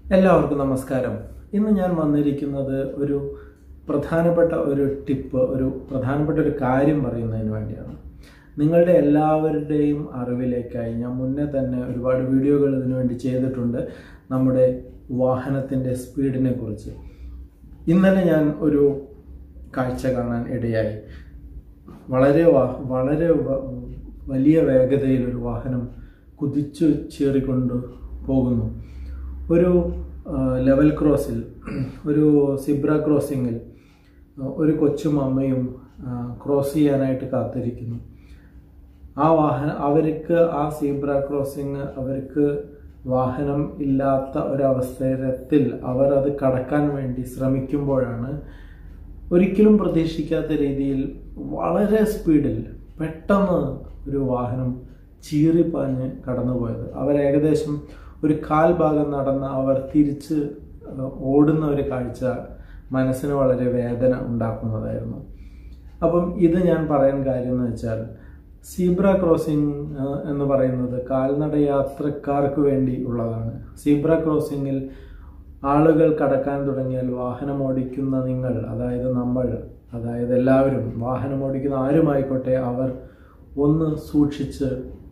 എല്ലാവർക്കും നമസ്കാരം ഇന്ന് ഞാൻ വന്നിരിക്കുന്നത് ഒരു പ്രധാനപ്പെട്ട ഒരു ടിപ്പ് ഒരു പ്രധാനപ്പെട്ട ഒരു കാര്യം പറയുന്നതിന് വേണ്ടിയാണ് നിങ്ങളുടെ എല്ലാവരുടെയും അറിവിലേക്കായി ഞാൻ മുന്നേ തന്നെ ഒരുപാട് വീഡിയോകൾ ഇതിനു വേണ്ടി ചെയ്തിട്ടുണ്ട് നമ്മുടെ വാഹനത്തിൻ്റെ സ്പീഡിനെ കുറിച്ച് ഇന്നലെ ഞാൻ ഒരു കാഴ്ച കാണാൻ ഇടയായി വളരെ വാ- വളരെ വ- വലിയ വേഗതയിൽ ഒരു വാഹനം കുതിച്ചു ചേറിക്കൊണ്ട് പോകുന്നു ഒരു ആ, ലെവൽ ക്രോസിൽ ഒരു സിബ്ര ക്രോസിങ്ങിൽ ആ, ഒരു കൊച്ചും അമ്മയും ആ, ക്രോസ് ചെയ്യാനായിട്ട് കാത്തിരിക്കുന്നു ആ വാഹനം അവർക്ക് ആ സീബ്ര ക്രോസിങ് അവർക്ക് വാഹനം ഇല്ലാത്ത ഒരവസരത്തിൽ അവർ അത് കടക്കാൻ വേണ്ടി ശ്രമിക്കുമ്പോഴാണ് ഒരിക്കലും പ്രതീക്ഷിക്കാത്ത രീതിയിൽ വളരെ സ്പീഡിൽ പെട്ടെന്ന് ഒരു വാഹനം ചീറിപ്പാഞ്ഞ് കടന്നുപോയത് അവർ ഏകദേശം ഒരു കാൽ ഭാഗം നടന്ന് അവർ തിരിച്ച് അഹ് ഓടുന്ന ഒരു കാഴ്ച മനസ്സിന് വളരെ വേദന ഉണ്ടാക്കുന്നതായിരുന്നു അപ്പം ഇത് ഞാൻ പറയാൻ കാര്യം എന്ന് വെച്ചാൽ സീബ്ര ക്രോസിംഗ് അഹ് എന്ന് പറയുന്നത് കാൽനട യാത്രക്കാർക്ക് വേണ്ടി ഉള്ളതാണ് സീബ്ര ക്രോസിങ്ങിൽ ആളുകൾ കടക്കാൻ തുടങ്ങിയാൽ വാഹനം ഓടിക്കുന്ന നിങ്ങൾ അതായത് നമ്മൾ അതായത് എല്ലാവരും വാഹനം ഓടിക്കുന്ന ആരുമായിക്കോട്ടെ അവർ ഒന്ന് സൂക്ഷിച്ച്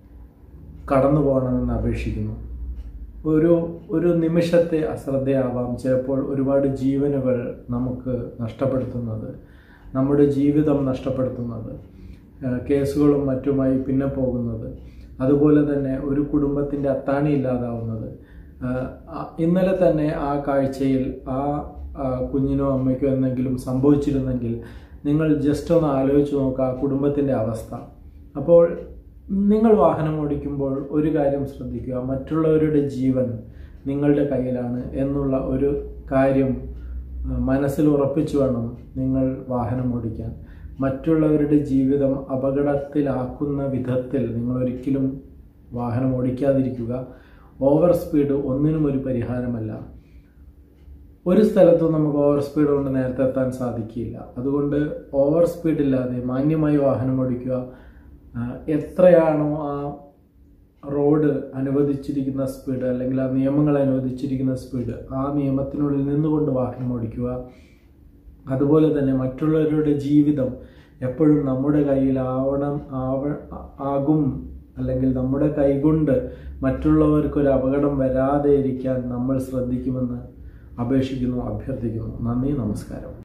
കടന്നു പോകണമെന്ന് അപേക്ഷിക്കുന്നു ഒരു ഒരു നിമിഷത്തെ അശ്രദ്ധയാവാം ചിലപ്പോൾ ഒരുപാട് ജീവനുകൾ നമുക്ക് നഷ്ടപ്പെടുത്തുന്നത് നമ്മുടെ ജീവിതം നഷ്ടപ്പെടുത്തുന്നത് ആ, കേസുകളും മറ്റുമായി പിന്നെ പോകുന്നത് അതുപോലെ തന്നെ ഒരു കുടുംബത്തിൻ്റെ അത്താണി ഇല്ലാതാവുന്നത് ആ, ആ- ഇന്നലെ തന്നെ ആ കാഴ്ചയിൽ ആ ആ, കുഞ്ഞിനോ അമ്മയ്ക്കോ എന്തെങ്കിലും സംഭവിച്ചിരുന്നെങ്കിൽ നിങ്ങൾ ജസ്റ്റ് ഒന്ന് ആലോചിച്ച് നോക്കുക ആ കുടുംബത്തിൻ്റെ അവസ്ഥ അപ്പോൾ നിങ്ങൾ വാഹനം ഓടിക്കുമ്പോൾ ഒരു കാര്യം ശ്രദ്ധിക്കുക മറ്റുള്ളവരുടെ ജീവൻ നിങ്ങളുടെ കയ്യിലാണ് എന്നുള്ള ഒരു കാര്യം ആ, മനസ്സിൽ ഉറപ്പിച്ചു വേണം നിങ്ങൾ വാഹനം ഓടിക്കാൻ മറ്റുള്ളവരുടെ ജീവിതം അപകടത്തിലാക്കുന്ന വിധത്തിൽ നിങ്ങൾ ഒരിക്കലും വാഹനം ഓടിക്കാതിരിക്കുക ഓവർ സ്പീഡ് ഒന്നിനും ഒരു പരിഹാരമല്ല ഒരു സ്ഥലത്തും നമുക്ക് ഓവർ സ്പീഡ് കൊണ്ട് നേരത്തെ എത്താൻ സാധിക്കില്ല അതുകൊണ്ട് ഓവർ സ്പീഡ് ഇല്ലാതെ മാന്യമായി വാഹനം ഓടിക്കുക ആ, എത്രയാണോ ആ റോഡ് അനുവദിച്ചിരിക്കുന്ന സ്പീഡ് അല്ലെങ്കിൽ ആ നിയമങ്ങൾ അനുവദിച്ചിരിക്കുന്ന സ്പീഡ് ആ നിയമത്തിനുള്ളിൽ നിന്നുകൊണ്ട് വാഹനം ഓടിക്കുക അതുപോലെ തന്നെ മറ്റുള്ളവരുടെ ജീവിതം എപ്പോഴും നമ്മുടെ കയ്യിലാവണം ആവ ആകും അല്ലെങ്കിൽ നമ്മുടെ കൈകൊണ്ട് മറ്റുള്ളവർക്കൊരു അപകടം വരാതെ ഇരിക്കാൻ നമ്മൾ ശ്രദ്ധിക്കുമെന്ന് അപേക്ഷിക്കുന്നു അഭ്യർത്ഥിക്കുന്നു നന്ദി നമസ്കാരം